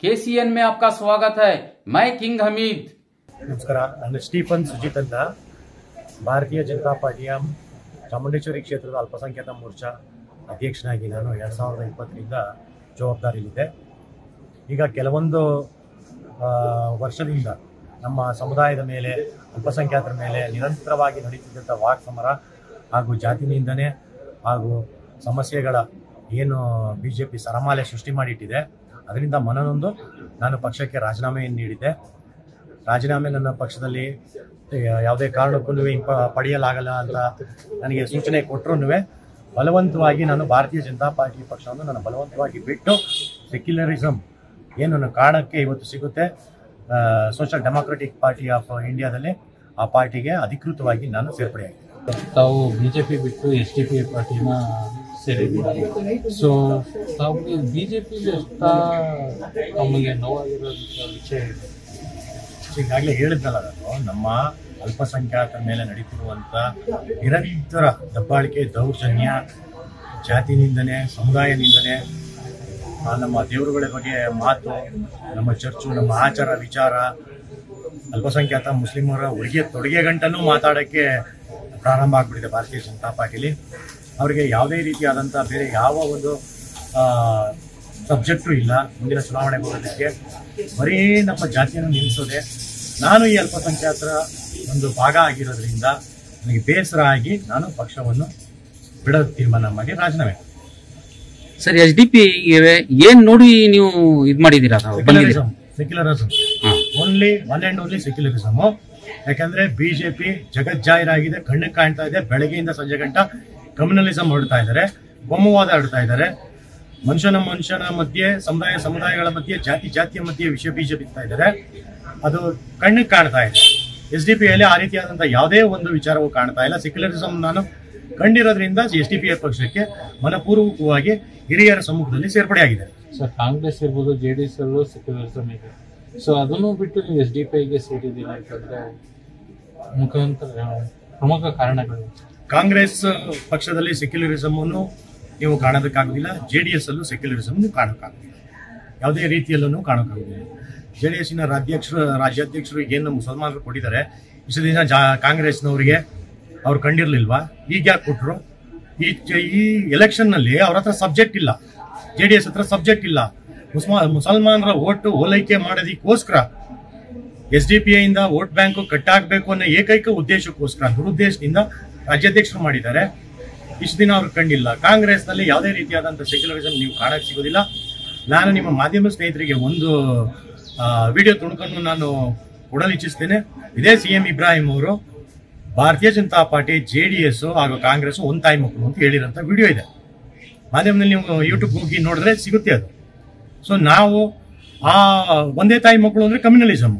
KCN में आपका स्वागत है मैं किंग हमीद ನಮಸ್ಕಾರ ನಾನು ಸ್ಟೀಫನ್ ಸುಜಿತ್ ಅಂತ ಭಾರತೀಯ ಜನತಾ ಪಾರ್ಟಿಯ ಚಾಮುಂಡೇಶ್ವರಿ ಕ್ಷೇತ್ರದ ಅಲ್ಪಸಂಖ್ಯಾತ ಮೋರ್ಚಾ ಅಧ್ಯಕ್ಷನಾಗಿ ನಾನು ಎರಡು ಸಾವಿರದ ಇಪ್ಪತ್ತರಿಂದ ಜವಾಬ್ದಾರಿಯಲ್ಲಿದ್ದೆ ಈಗ ಕೆಲವೊಂದು ಆ, ವರ್ಷದಿಂದ ನಮ್ಮ ಸಮುದಾಯದ ಮೇಲೆ ಅಲ್ಪಸಂಖ್ಯಾತರ ಮೇಲೆ ನಿರಂತರವಾಗಿ ನಡೀತಿದ್ದಂಥ ವಾಕ್ ಸಮರ ಹಾಗೂ ಜಾತಿ ನಿಂದನೆ ಹಾಗೂ ಸಮಸ್ಯೆಗಳ ಏನು ಬಿ ಜೆ ಪಿ ಸರಮಾಲೆ ಸೃಷ್ಟಿ ಮಾಡಿಟ್ಟಿದೆ ಅದರಿಂದ ಮನನೊಂದು ನಾನು ಪಕ್ಷಕ್ಕೆ ರಾಜೀನಾಮೆಯನ್ನು ನೀಡಿದ್ದೆ ರಾಜೀನಾಮೆ ನನ್ನ ಪಕ್ಷದಲ್ಲಿ ಆ, ಯಾವುದೇ ಕಾರಣಕ್ಕೂ ಇಂಪ ಪಡೆಯಲಾಗಲ್ಲ ಅಂತ ನನಗೆ ಸೂಚನೆ ಕೊಟ್ಟರು ಬಲವಂತವಾಗಿ ನಾನು ಭಾರತೀಯ ಜನತಾ ಪಾರ್ಟಿ ಪಕ್ಷವನ್ನು ನಾನು ಬಲವಂತವಾಗಿ ಬಿಟ್ಟು ಸೆಕ್ಯುಲರಿಸಮ್ ಏನು ನನ್ನ ಕಾರಣಕ್ಕೆ ಇವತ್ತು ಸಿಗುತ್ತೆ ಸೋಷಿಯಲ್ ಡೆಮಾಕ್ರೆಟಿಕ್ ಪಾರ್ಟಿ ಆಫ್ ಇಂಡಿಯಾದಲ್ಲಿ ಆ ಪಾರ್ಟಿಗೆ ಅಧಿಕೃತವಾಗಿ ನಾನು ಸೇರ್ಪಡೆಯಾಗಿದ್ದೆ ತಾವು ಬಿಜೆಪಿ ಬಿಟ್ಟು ಎಸ್ ಡಿ ಪಿ ಪಾರ್ಟಿನ ಸೇರಿದ್ದೀರಿ ಸೊ ತಾವು ಬಿಜೆಪಿ ಎಷ್ಟ ತಮಗೆ ನೋವಾಗಿರೋಂಥ ವಿಷಯ ಇದೆ ಈಗಾಗಲೇ ಹೇಳಿದ್ನಲ್ಲ ನಾನು ನಮ್ಮ ಅಲ್ಪಸಂಖ್ಯಾತರ ಮೇಲೆ ನಡೀತಿರುವಂತ ನಿರಂತರ ದಬ್ಬಾಳಿಕೆ ದೌರ್ಜನ್ಯ ಜಾತಿ ನಿಂದನೆ ಸಮುದಾಯ ನಿಂದನೆ ಆ, ನಮ್ಮ ದೇವರುಗಳ ಬಗ್ಗೆ ಮಾತು ನಮ್ಮ ಚರ್ಚು ನಮ್ಮ ಆಚಾರ ವಿಚಾರ ಅಲ್ಪಸಂಖ್ಯಾತ ಮುಸ್ಲಿಮರ ಉಡುಗೆ ತೊಡುಗೆ ಗಂಟನೂ ಮಾತಾಡೋಕ್ಕೆ ಪ್ರಾರಂಭ ಆಗ್ಬಿಟ್ಟಿದೆ ಭಾರತೀಯ ಜನತಾ ಪಾರ್ಟಿಲಿ ಅವರಿಗೆ ಯಾವುದೇ ರೀತಿಯಾದಂಥ ಬೇರೆ ಯಾವ ಒಂದು ಸಬ್ಜೆಕ್ಟು ಇಲ್ಲ ಮುಂದಿನ ಚುನಾವಣೆ ಬರೋದಕ್ಕೆ ಬರೀ ನಮ್ಮ ಜಾತಿಯನ್ನು ನಿಲ್ಲಿಸೋದೆ ನಾನು ಈ ಅಲ್ಪಸಂಖ್ಯಾತರ ಒಂದು ಭಾಗ ಆಗಿರೋದ್ರಿಂದ ನನಗೆ ಬೇಸರ ಆಗಿ ನಾನು ಪಕ್ಷವನ್ನು ಬಿಡೋ ತೀರ್ಮಾನ ಮಾಡಿ ರಾಜೀನಾಮೆ ಸರ್ ಎಸ್ ಡಿ ಪಿ ಏನ್ ನೋಡಿ ನೀವು ಇದ್ ಮಾಡಿದೀರಾ ತಾವು ಬಂದಿದ್ದೀರಾ ಸೆಕ್ಯುಲರಿಸಮ್ ಹಾ. Only one and only secularism ಯಾಕಂದ್ರೆ ಬಿಜೆಪಿ ಜಗಜ್ಜಾಹಿರಾಗಿದೆ ಕಣ್ಣಿಗೆ ಕಾಣ್ತಾ ಇದೆ ಬೆಳಗ್ಗೆಯಿಂದ ಸಂಜೆ ಗಂಟ ಕಮ್ಯುನಲಿಸಮ್ ಹೊರಡ್ತಾ ಇದ್ದಾರೆ ಕೋಮುವಾದ ಹರಡ್ತಾ ಇದ್ದಾರೆ ಮನುಷ್ಯನ ಮನುಷ್ಯನ ಮಧ್ಯೆ ಸಮುದಾಯ ಸಮುದಾಯಗಳ ಮಧ್ಯೆ ಜಾತಿ ಜಾತಿಯ ಮಧ್ಯೆ ವಿಷಯ ಬೀಜ ಬಿತ್ತಾ ಇದ್ದಾರೆ ಅದು ಕಣ್ಣಿಗೆ ಕಾಣ್ತಾ ಇದೆ ಎಸ್ ಡಿ ಪಿಯಲ್ಲಿ ಆ ರೀತಿಯಾದಂತಹ ಯಾವುದೇ ಒಂದು ವಿಚಾರವೂ ಕಾಣ್ತಾ ಇಲ್ಲ ಸೆಕ್ಯುಲರಿಸಮ್ ನಾನು ಕಂಡಿರೋದ್ರಿಂದ ಎಸ್ ಡಿ ಪಿ ಪಕ್ಷಕ್ಕೆ ಮನಪೂರ್ವಕವಾಗಿ ಹಿರಿಯರ ಸಮ್ಮುಖದಲ್ಲಿ ಸೇರ್ಪಡೆಯಾಗಿದೆ ಸೊ ಕಾಂಗ್ರೆಸ್ ಇರ್ಬೋದು ಜೆ ಡಿ ಎಸ್ ಅಲ್ಲೂ ಸೆಕ್ಯುಲರಿಸಮ್ ಇದೆ ಸೊ ಅದನ್ನು ಬಿಟ್ಟು ನೀವು ಎಸ್ ಡಿ ಪಿ ಐಗೆ ಸೇರಿದ್ದೀರಿ ಅಂತಂದ್ರೆ ಮುಖಾಂತರ ಪ್ರಮುಖ ಕಾರಣಗಳು ಕಾಂಗ್ರೆಸ್ ಪಕ್ಷದಲ್ಲಿ ಸೆಕ್ಯುಲರಿಸಮ್ ಅನ್ನು ನೀವು ಕಾಣೋದಕ್ಕಾಗೋದಿಲ್ಲ ಜೆ ಡಿ ಎಸ್ ಅಲ್ಲೂ ಸೆಕ್ಯುಲರಿಸಮ್ ನೀವು ಕಾಣೋಕ್ಕಾಗೋದಿಲ್ಲ ಯಾವುದೇ ರೀತಿಯಲ್ಲೂ ಕಾಣೋಕ್ಕಾಗೋದಿಲ್ಲ ಜೆ ಡಿ ಎಸ್ಸಿನ ರಾಜ್ಯಾಧ್ಯಕ್ಷರು ರಾಜ್ಯಾಧ್ಯಕ್ಷರು ಏನು ಮುಸಲ್ಮಾನರು ಕೊಟ್ಟಿದ್ದಾರೆ ಇಷ್ಟು ದಿನ ಜಾ ಕಾಂಗ್ರೆಸ್ನವರಿಗೆ ಅವ್ರು ಕಂಡಿರ್ಲಿಲ್ವಾ ಈಗ ಯಾಕೆ ಕೊಟ್ಟರು ಈ ಚ- ಈ ಎಲೆಕ್ಷನ್ನಲ್ಲಿ ಅವ್ರ ಹತ್ರ ಸಬ್ಜೆಕ್ಟ್ ಇಲ್ಲ ಜೆ ಡಿ ಎಸ್ ಹತ್ರ ಸಬ್ಜೆಕ್ಟ್ ಇಲ್ಲ ಮುಸ್ಮಾ ಮುಸಲ್ಮಾನರ ಓಟು ಓಲೈಕೆ ಮಾಡೋದಕ್ಕೋಸ್ಕರ ಎಸ್ ಡಿ ಪಿ ಐಯಿಂದ ವೋಟ್ ಬ್ಯಾಂಕ್ ಕಟ್ಟಾಗಬೇಕು ಅನ್ನೋ ಏಕೈಕ ಉದ್ದೇಶಕ್ಕೋಸ್ಕರ ದುರುದ್ದೇಶದಿಂದ ರಾಜ್ಯಾಧ್ಯಕ್ಷರು ಮಾಡಿದ್ದಾರೆ ಇಷ್ಟು ದಿನ ಅವ್ರು ಕಂಡಿಲ್ಲ ಕಾಂಗ್ರೆಸ್ನಲ್ಲಿ ಯಾವುದೇ ರೀತಿಯಾದಂಥ ಸೆಕ್ಯುಲರಿಸಮ್ ನೀವು ಕಾಣಕ್ಕೆ ಸಿಗೋದಿಲ್ಲ ನಾನು ನಿಮ್ಮ ಮಾಧ್ಯಮ ಸ್ನೇಹಿತರಿಗೆ ಒಂದು ವಿಡಿಯೋ ತುಣುಕನ್ನು ನಾನು ಕೊಡಲು ಇಚ್ಛಿಸ್ತೇನೆ ಇದೇ ಸಿ ಎಂ ಇಬ್ರಾಹಿಂ ಅವರು Bharatiya Janata party J D S ಹಾಗೂ ಕಾಂಗ್ರೆಸ್ ಒಂದ್ ತಾಯಿ ಮಕ್ಕಳು ಅಂತ ಹೇಳಿರೋಂಥ ವಿಡಿಯೋ ಇದೆ ಮಾಧ್ಯಮದಲ್ಲಿ ನೀವು ಯೂಟ್ಯೂಬ್ ಹೋಗಿ ನೋಡಿದ್ರೆ ಸಿಗುತ್ತೆ ಅದು ಸೊ ನಾವು ಆ ಒಂದೇ ತಾಯಿ ಮಕ್ಕಳು ಅಂದ್ರೆ ಕಮ್ಯುನಲಿಸಮ್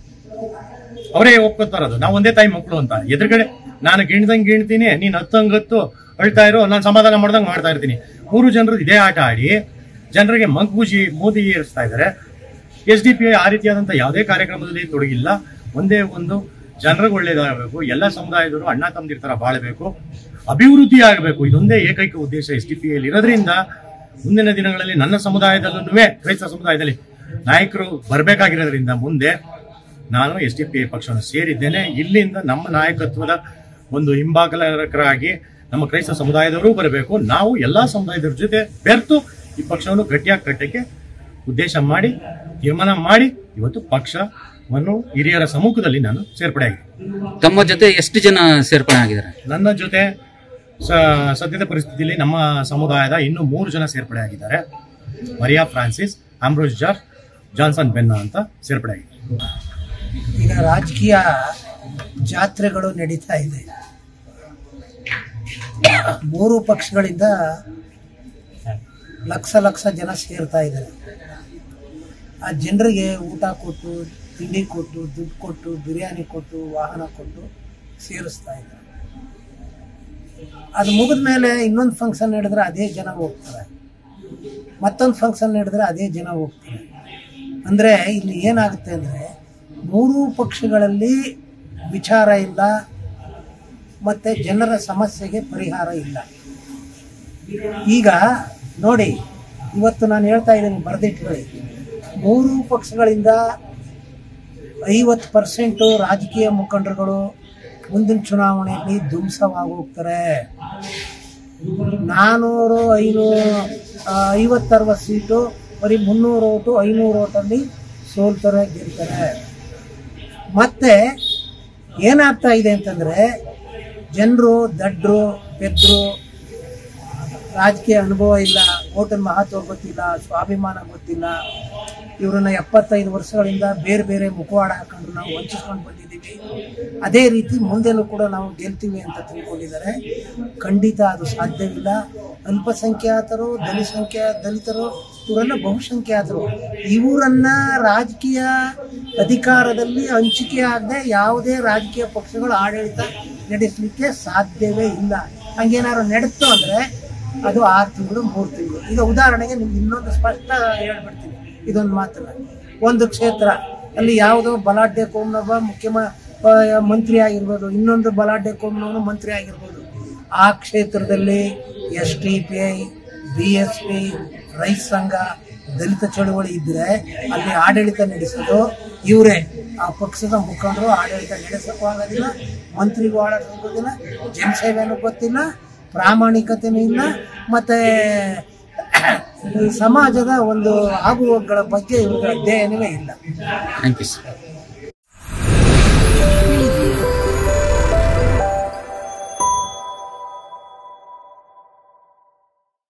ಅವರೇ ಒಪ್ಕೋತಾರದು ನಾವು ಒಂದೇ ತಾಯಿ ಮಕ್ಕಳು ಅಂತ ಎದುರುಗಡೆ ನಾನು ಗಿಣ್ದಂಗೆ ಗಿಣ್ತೀನಿ ನೀನು ಹತ್ತಂಗತ್ತು ಅಳ್ತಾ ಇರೋ ನಾನು ಸಮಾಧಾನ ಮಾಡ್ದಂಗೆ ಮಾಡ್ತಾ ಇರ್ತೀನಿ ಮೂರು ಜನರು ಇದೇ ಆಟ ಆಡಿ ಜನರಿಗೆ ಮಂಕ್ಬೂಜಿ ಮೋದಿ ಏರಿಸ್ತಾ ಇದ್ದಾರೆ ಎಸ್ ಡಿ ಪಿ ಆ ರೀತಿಯಾದಂಥ ಯಾವುದೇ ಕಾರ್ಯಕ್ರಮದಲ್ಲಿ ತೊಡಗಿಲ್ಲ ಒಂದೇ ಒಂದು ಜನರಿಗೆ ಒಳ್ಳೇದಾಗಬೇಕು ಎಲ್ಲ ಸಮುದಾಯದವರು ಅಣ್ಣ ತಮ್ಮದಿರ ತರ ಬಾಳಬೇಕು ಅಭಿವೃದ್ಧಿ ಆಗಬೇಕು ಇದೊಂದೇ ಏಕೈಕ ಉದ್ದೇಶ ಎಸ್ ಡಿ ಪಿ ಇರೋದ್ರಿಂದ ಮುಂದಿನ ದಿನಗಳಲ್ಲಿ ನನ್ನ ಸಮುದಾಯದಲ್ಲೂ ಕ್ರೈಸ್ತ ಸಮುದಾಯದಲ್ಲಿ ನಾಯಕರು ಬರಬೇಕಾಗಿರೋದ್ರಿಂದ ಮುಂದೆ ನಾನು ಎಸ್ ಡಿ ಪಿ ಪಕ್ಷವನ್ನು ಸೇರಿದ್ದೇನೆ ಇಲ್ಲಿಂದ ನಮ್ಮ ನಾಯಕತ್ವದ ಒಂದು ಹಿಂಬಾಗಲಕರಾಗಿ ನಮ್ಮ ಕ್ರೈಸ್ತ ಸಮುದಾಯದವರು ಬರಬೇಕು ನಾವು ಎಲ್ಲಾ ಸಮುದಾಯದವ್ರ ಜೊತೆ ಬೆರ್ತು ಈ ಪಕ್ಷವನ್ನು ಗಟ್ಟಿಯಾಗಿ ಕಟ್ಟಕ್ಕೆ ಉದ್ದೇಶ ಮಾಡಿ ತೀರ್ಮಾನ ಮಾಡಿ ಇವತ್ತು ಪಕ್ಷವನ್ನು ಹಿರಿಯರ ಸಮ್ಮುಖದಲ್ಲಿ ನಾನು ಸೇರ್ಪಡೆಯಾಗಿದೆ ತಮ್ಮ ಜೊತೆ ಎಷ್ಟು ಜನ ಸೇರ್ಪಡೆ ಆಗಿದ್ದಾರೆ ನನ್ನ ಜೊತೆ ಸ- ಸದ್ಯದ ಪರಿಸ್ಥಿತಿಯಲ್ಲಿ ನಮ್ಮ ಸಮುದಾಯದ ಇನ್ನೂ ಮೂರು ಜನ ಸೇರ್ಪಡೆ ಆಗಿದ್ದಾರೆ Maria Francis Ambrose George Johnson ಬೆನ್ನ ಅಂತ ಸೇರ್ಪಡೆ ಆಗಿದೆ ಈಗ ರಾಜಕೀಯ ಜಾತ್ರೆಗಳು ನಡೀತಾ ಇದೆ ಮೂರು ಪಕ್ಷಗಳಿಂದ ಲಕ್ಷ ಲಕ್ಷ ಜನ ಸೇರ್ತಾ ಇದ್ದಾರೆ ಆ ಜನರಿಗೆ ಊಟ ಕೊಟ್ಟು ತಿಂಡಿ ಕೊಟ್ಟು ದುಡ್ಡು ಕೊಟ್ಟು ಬಿರಿಯಾನಿ ಕೊಟ್ಟು ವಾಹನ ಕೊಟ್ಟು ಸೇರಿಸ್ತಾ ಇದ್ದಾರೆ ಅದು ಮುಗಿದ ಮೇಲೆ ಇನ್ನೊಂದು ಫಂಕ್ಷನ್ ನಡೆದ್ರೆ ಅದೇ ಜನ ಹೋಗ್ತಾರೆ ಮತ್ತೊಂದು ಫಂಕ್ಷನ್ ನಡೆದ್ರೆ ಅದೇ ಜನ ಹೋಗ್ತಾರೆ ಅಂದರೆ ಇಲ್ಲಿ ಏನಾಗುತ್ತೆ ಅಂದರೆ ಮೂರೂ ಪಕ್ಷಗಳಲ್ಲಿ ವಿಚಾರ ಇಲ್ಲ ಮತ್ತು ಜನರ ಸಮಸ್ಯೆಗೆ ಪರಿಹಾರ ಇಲ್ಲ ಈಗ ನೋಡಿ ಇವತ್ತು ನಾನು ಹೇಳ್ತಾ ಇದ್ದೀನಿ ಬರೆದಿಟ್ಕೊಳ್ಳಿ ಮೂರು ಪಕ್ಷಗಳಿಂದ ಐವತ್ತು ಪರ್ಸೆಂಟು ರಾಜಕೀಯ ಮುಖಂಡರುಗಳು ಮುಂದಿನ ಚುನಾವಣೆಯಲ್ಲಿ ಧ್ವಂಸವಾಗಿ ಹೋಗ್ತಾರೆ ನಾನ್ನೂರು ಐನೂರು ಐವತ್ತರವತ್ತು ಸೀಟು ಬರೀ ಮುನ್ನೂರು ಓಟು ಐನೂರು ಓಟಲ್ಲಿ ಸೋಲ್ತಾರೆ ಗೆಲ್ತಾರೆ ಮತ್ತೆ ಏನಾಗ್ತಾ ಇದೆ ಅಂತಂದ್ರೆ ಜನರು ದಡ್ರು ಪೆದ್ರು ರಾಜಕೀಯ ಅನುಭವ ಇಲ್ಲ ಓಟಿನ ಮಹತ್ವ ಗೊತ್ತಿಲ್ಲ ಸ್ವಾಭಿಮಾನ ಗೊತ್ತಿಲ್ಲ ಇವರನ್ನ ಎಪ್ಪತ್ತೈದು ವರ್ಷಗಳಿಂದ ಬೇರೆ ಬೇರೆ ಮುಖವಾಡ ಹಾಕೊಂಡು ನಾವು ವಂಚಿಸ್ಕೊಂಡು ಬಂದಿದ್ದೀವಿ ಅದೇ ರೀತಿ ಮುಂದೆನೂ ಕೂಡ ನಾವು ಗೆಲ್ತೀವಿ ಅಂತ ತಿಳ್ಕೊಂಡಿದ್ದಾರೆ ಖಂಡಿತ ಅದು ಸಾಧ್ಯವಿಲ್ಲ ಅಲ್ಪಸಂಖ್ಯಾತರು ದಲಿತ ಸಂಖ್ಯಾ ದಲಿತರು ಇವರೆಲ್ಲ ಬಹುಸಂಖ್ಯಾತರು ಇವರನ್ನ ರಾಜಕೀಯ ಅಧಿಕಾರದಲ್ಲಿ ಹಂಚಿಕೆ ಆಗದೆ ಯಾವುದೇ ರಾಜಕೀಯ ಪಕ್ಷಗಳು ಆಡಳಿತ ನಡೆಸಲಿಕ್ಕೆ ಸಾಧ್ಯವೇ ಇಲ್ಲ ಹಂಗೇನಾದ್ರು ನಡೆತು ಅಂದ್ರೆ ಅದು ಆರು ತಿಂಗಳು ಮೂರು ತಿಂಗಳು ಈಗ ಉದಾಹರಣೆಗೆ ನಿಮ್ಗೆ ಇನ್ನೊಂದು ಸ್ಪಷ್ಟ ಹೇಳ್ಬಿಡ್ತೀನಿ ಇದೊಂದು ಮಾತನ್ನ ಒಂದು ಕ್ಷೇತ್ರ ಅಲ್ಲಿ ಯಾವುದೋ ಬಲಾಢ್ಯ ಕೋಮ್ನೊಬ್ಬ ಮುಖ್ಯಮ ಆ, ಮಂತ್ರಿ ಆಗಿರ್ಬೋದು ಇನ್ನೊಂದು ಬಲಾಢ್ಯ ಕೋಮ್ನವನು ಮಂತ್ರಿ ಆಗಿರ್ಬೋದು ಆ ಕ್ಷೇತ್ರದಲ್ಲಿ S D P I B S P ರೈತ ಸಂಘ ದಲಿತ ಚಳುವಳಿ ಇದ್ರೆ ಅಲ್ಲಿ ಆಡಳಿತ ನಡೆಸೋದು ಇವರೇ ಆ ಪಕ್ಷದ ಮುಖಂಡರು ಆಡಳಿತ ನಡೆಸಕ್ಕೂ ಆಗೋದಿಲ್ಲ ಮಂತ್ರಿಗೂ ಆಡೋದು ಹೋಗೋದಿಲ್ಲ ಜನಸೇವೆನೂ ಗೊತ್ತಿಲ್ಲ ಪ್ರಾಮಾಣಿಕತೆನೂ ಇಲ್ಲ ಮತ್ತೆ ಈ ಸಮಾಜದ ಒಂದು ಆಗುಹೋಗುಗಳ ಬಗ್ಗೆ ಇವ್ರಿಗೆ ಅಧ್ಯಯನವೇ ಇಲ್ಲ ಥ್ಯಾಂಕ್ ಯು ಸರ್